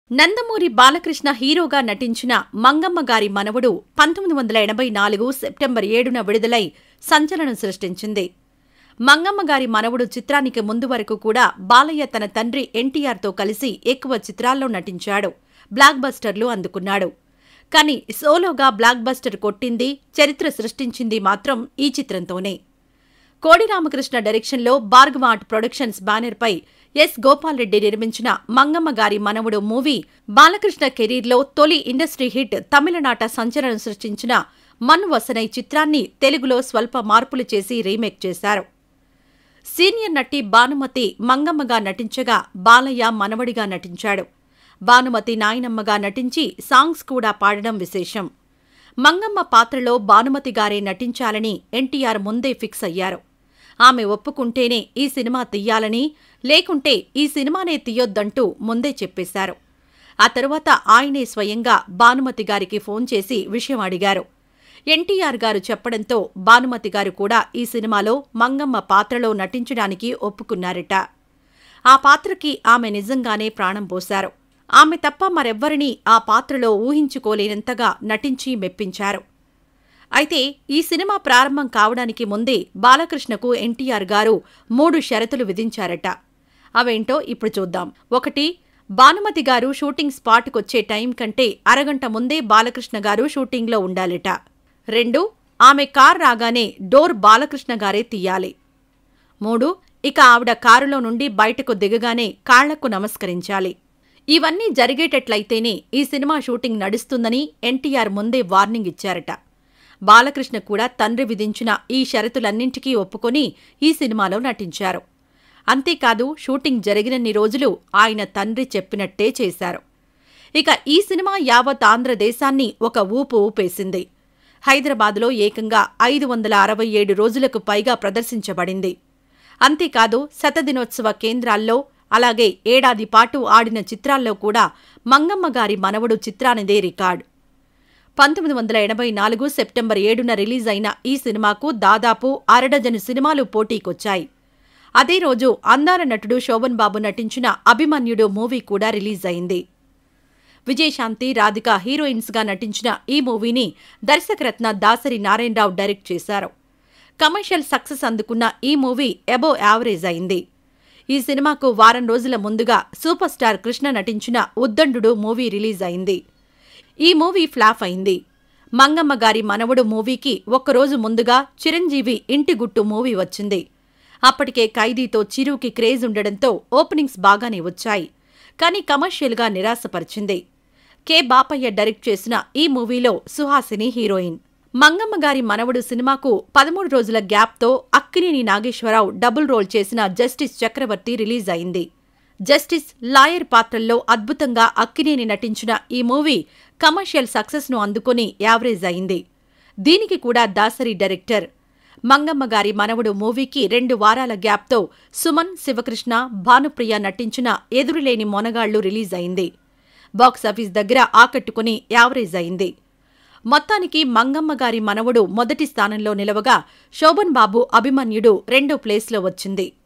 నందమూరి బాలకృష్ణ హీరోగా నటించిన మంగమ్మ గారి మనవడు పంతొమ్మిది వందల ఎనభై నాలుగు సెప్టెంబర్ ఏడున విడుదలై సంచలనం సృష్టించింది మంగమ్మ గారి మనవడు చిత్రానికి ముందు వరకు కూడా బాలయ్య తన తండ్రి ఎన్టీఆర్తో కలిసి ఎక్కువ చిత్రాల్లో నటించాడు బ్లాక్ బస్టర్లు అందుకున్నాడు కానీ సోలోగా బ్లాక్ బస్టర్ కొట్టింది చరిత్ర సృష్టించింది మాత్రం ఈ చిత్రంతోనే కోడి రామకృష్ణ డైరెక్షన్లో భార్గవ ఆర్ట్ ప్రొడక్షన్స్ బ్యానర్పై ఎస్ గోపాల్ రెడ్డి నిర్మించిన మంగమ్మ గారి మనవడు మూవీ బాలకృష్ణ కెరీర్లో తొలి ఇండస్ట్రీ హిట్ తమిళనాట సంచలనం సృష్టించిన మన్ వసనై చిత్రాన్ని తెలుగులో స్వల్ప మార్పులు చేసి రీమేక్ చేశారు సీనియర్ నటి భానుమతి మంగమ్మగా నటించగా బాలయ్య మనవడిగా నటించాడు భానుమతి నాయనమ్మగా నటించి సాంగ్స్ కూడా పాడడం విశేషం మంగమ్మ పాత్రలో భానుమతి గారే నటించాలని ఎన్టీఆర్ ముందే ఫిక్స్ అయ్యారు ఆమె ఒప్పుకుంటేనే ఈ సినిమా తీయాలని లేకుంటే ఈ సినిమానే తీయొద్దంటూ ముందే చెప్పేశారు ఆ తరువాత ఆయనే స్వయంగా భానుమతి గారికి ఫోన్ చేసి విషయం అడిగారు ఎన్టీఆర్ గారు చెప్పడంతో భానుమతి గారు కూడా ఈ సినిమాలో మంగమ్మ పాత్రలో నటించడానికి ఒప్పుకున్నారట ఆ పాత్రకి ఆమె నిజంగానే ప్రాణం పోశారు ఆమె తప్ప మరెవ్వరినీ ఆ పాత్రలో ఊహించుకోలేనంతగా నటించి మెప్పించారు అయితే ఈ సినిమా ప్రారంభం కావడానికి ముందే బాలకృష్ణకు ఎన్టీఆర్ గారు మూడు షరతులు విధించారట అవేంటో ఇప్పుడు చూద్దాం ఒకటి భానుమతి గారు షూటింగ్ స్పాట్కొచ్చే టైం కంటే అరగంట ముందే బాలకృష్ణ గారు షూటింగ్లో ఉండాలట రెండు ఆమె కార్ రాగానే డోర్ బాలకృష్ణ గారే తీయాలి మూడు ఇక ఆవిడ కారులో నుండి బయటకు దిగగానే కాళ్లకు నమస్కరించాలి ఇవన్నీ జరిగేటట్లయితేనే ఈ సినిమా షూటింగ్ నడుస్తుందని ఎన్టీఆర్ ముందే వార్నింగ్ ఇచ్చారట బాలకృష్ణ కూడా తండ్రి విధించిన ఈ షరతులన్నింటికీ ఒప్పుకొని ఈ సినిమాలో నటించారు అంతేకాదు షూటింగ్ జరిగినన్ని రోజులు ఆయన తండ్రి చెప్పినట్టే చేశారు ఇక ఈ సినిమా యావత్ ఆంధ్రదేశాన్ని ఒక ఊపు ఊపేసింది హైదరాబాదులో ఏకంగా ఐదు వందల అరవై ఏడు రోజులకు పైగా ప్రదర్శించబడింది అంతేకాదు శతదినోత్సవ కేంద్రాల్లో అలాగే ఏడాది పాటు ఆడిన చిత్రాల్లో కూడా మంగమ్మ గారి మనవడు చిత్రానిదే రికార్డ్ పంతొమ్మిది వందల ఎనభై నాలుగు సెప్టెంబర్ ఏడున రిలీజ్ అయిన ఈ సినిమాకు దాదాపు అరడజను సినిమాలు పోటీకొచ్చాయి అదే రోజు అందాల నటుడు శోభన్ బాబు నటించిన అభిమన్యుడు మూవీ కూడా రిలీజ్ అయింది విజయశాంతి రాధిక హీరోయిన్స్గా నటించిన ఈ మూవీని దర్శకరత్న దాసరి నారాయణరావు డైరెక్ట్ చేశారు కమర్షియల్ సక్సెస్ అందుకున్న ఈ మూవీ అబో యావరేజ్ అయింది ఈ సినిమాకు వారం రోజుల ముందుగా సూపర్ స్టార్ కృష్ణ నటించిన ఉద్దండు మూవీ రిలీజ్ అయింది ఈ మూవీ ఫ్లాప్ అయింది మంగమ్మ గారి మనవడు మూవీకి ఒక్కరోజు ముందుగా చిరంజీవి ఇంటి గుట్టు మూవీ వచ్చింది అప్పటికే ఖైదీతో చిరుకి క్రేజ్ ఉండడంతో ఓపెనింగ్స్ బాగానే వచ్చాయి కానీ కమర్షియల్గా నిరాశపరిచింది కె బాపయ్య డైరెక్ట్ చేసిన ఈ మూవీలో సుహాసిని హీరోయిన్ మంగమ్మ గారి మనవడు సినిమాకు పదమూడు రోజుల గ్యాప్తో అక్కినేని నాగేశ్వరరావు డబుల్ రోల్ చేసిన జస్టిస్ చక్రవర్తి రిలీజ్ అయింది జస్టిస్ లాయర్ పాత్రల్లో అద్భుతంగా అక్కినేని నటించిన ఈ మూవీ కమర్షియల్ సక్సెస్ను అందుకుని యావరేజ్ అయింది దీనికి కూడా దాసరి డైరెక్టర్ మంగమ్మ గారి మనవడు మూవీకి రెండు వారాల గ్యాప్తో సుమన్ శివకృష్ణ భానుప్రియ నటించిన ఎదురులేని మొనగాళ్లు రిలీజ్ అయింది బాక్సాఫీస్ దగ్గర ఆకట్టుకుని యావరేజ్ అయింది మొత్తానికి మంగమ్మ గారి మనవడు మొదటి స్థానంలో నిలవగా శోభన్ బాబు అభిమన్యుడు రెండో ప్లేస్లో వచ్చింది